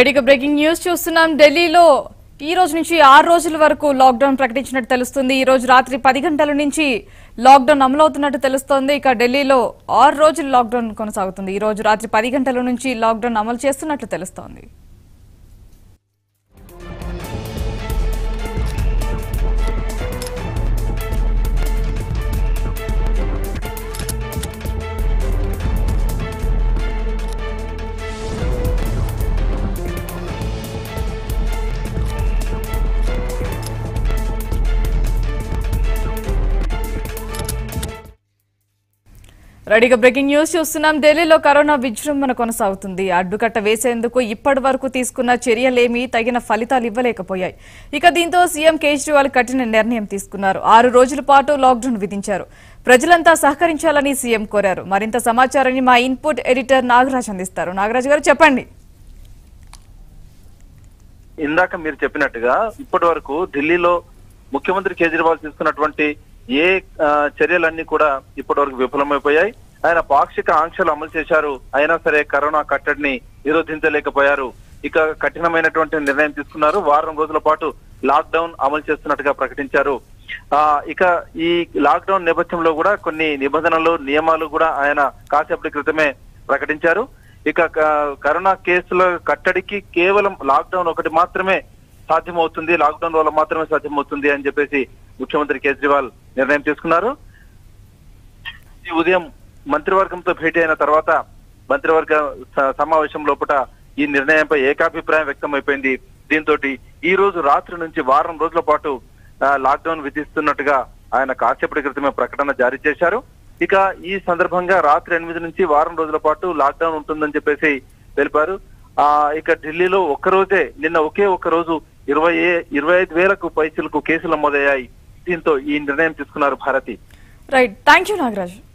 right breaking news చూస్తున్నాం ఢిల్లీలో ఈ రోజు నుంచి ఆరు రోజుల వరకు లాక్డౌన్ ప్రకటించినట్టు తెలుస్తుంది ఈ రోజు రాత్రి పది గంటల నుంచి లాక్డౌన్ అమలవుతున్నట్టు తెలుస్తోంది ఇక ఢిల్లీలో ఆరు రోజులు లాక్డౌన్ కొనసాగుతుంది ఈ రోజు రాత్రి పది గంటల నుంచి లాక్డౌన్ అమలు చేస్తున్నట్లు తెలుస్తోంది రెడీగా బ్రేకింగ్ న్యూస్ చూస్తున్నాం ఢిల్లీలో కరోనా విజృంభణ కొనసాగుతుంది అడ్డుకట్ట వేసేందుకు ఇప్పటి వరకు తీసుకున్న చర్యలేమీ తగిన ఫలితాలు ఇవ్వలేకపోయాయి ఇక దీంతో సీఎం కేజ్రీవాల్ కఠిన నిర్ణయం తీసుకున్నారు ఆరు రోజుల పాటు లాక్డౌన్ విధించారు ప్రజలంతా సహకరించాలని సీఎం కోరారు మరింత సమాచారాన్ని మా ఇన్పుట్ ఎడిటర్ నాగరాజ్ అందిస్తారు నాగరాజ్ గారు చెప్పండి ఇందాక మీరు చెప్పినట్టుగా ఇప్పటి వరకు ఢిల్లీలో ముఖ్యమంత్రి కేజ్రీవాల్ తీసుకున్నటువంటి ఏ ఆ, చర్యలన్నీ కూడా ఇప్పటి వరకు విఫలమైపోయాయి ఆయన పాక్షిక ఆంక్షలు అమలు చేశారు అయినా సరే కరోనా కట్టడిని నిరోధించలేకపోయారు ఇక కఠినమైనటువంటి నిర్ణయం తీసుకున్నారు వారం రోజుల పాటు లాక్ డౌన్ అమలు చేస్తున్నట్టుగా ప్రకటించారు ఆ ఇక ఈ లాక్ డౌన్ నేపథ్యంలో కూడా కొన్ని నిబంధనలు నియమాలు కూడా ఆయన కాసేపటి క్రితమే ప్రకటించారు ఇక క- కరోనా కేసుల కట్టడికి కేవలం లాక్ డౌన్ ఒకటి మాత్రమే సాధ్యమవుతుంది లాక్ డౌన్ వల్ల మాత్రమే సాధ్యమవుతుంది అని చెప్పేసి ముఖ్యమంత్రి కేజ్రీవాల్ నిర్ణయం తీసుకున్నారు ఈ ఉదయం మంత్రివర్గంతో భేటీ అయిన తర్వాత మంత్రివర్గ స- సమావేశం లోపల ఈ నిర్ణయంపై ఏకాభిప్రాయం వ్యక్తమైపోయింది దీంతో ఈ రోజు రాత్రి నుంచి వారం రోజుల పాటు ఆ, లాక్డౌన్ విధిస్తున్నట్టుగా ఆయన కాసేపటి క్రితమే ప్రకటన జారీ చేశారు ఇక ఈ సందర్భంగా రాత్రి ఎనిమిది నుంచి వారం రోజుల పాటు లాక్డౌన్ ఉంటుందని చెప్పేసి తెలిపారు ఆ ఇక ఢిల్లీలో ఒక్క రోజే నిన్న ఒకే ఒక్క రోజు ఇరవై ఏ- ఇరవై ఐదు వేలకు పైసలకు కేసులు నమోదయ్యాయి దీంతో ఈ నిర్ణయం తీసుకున్నారు Bharathi right thank you Nagaraj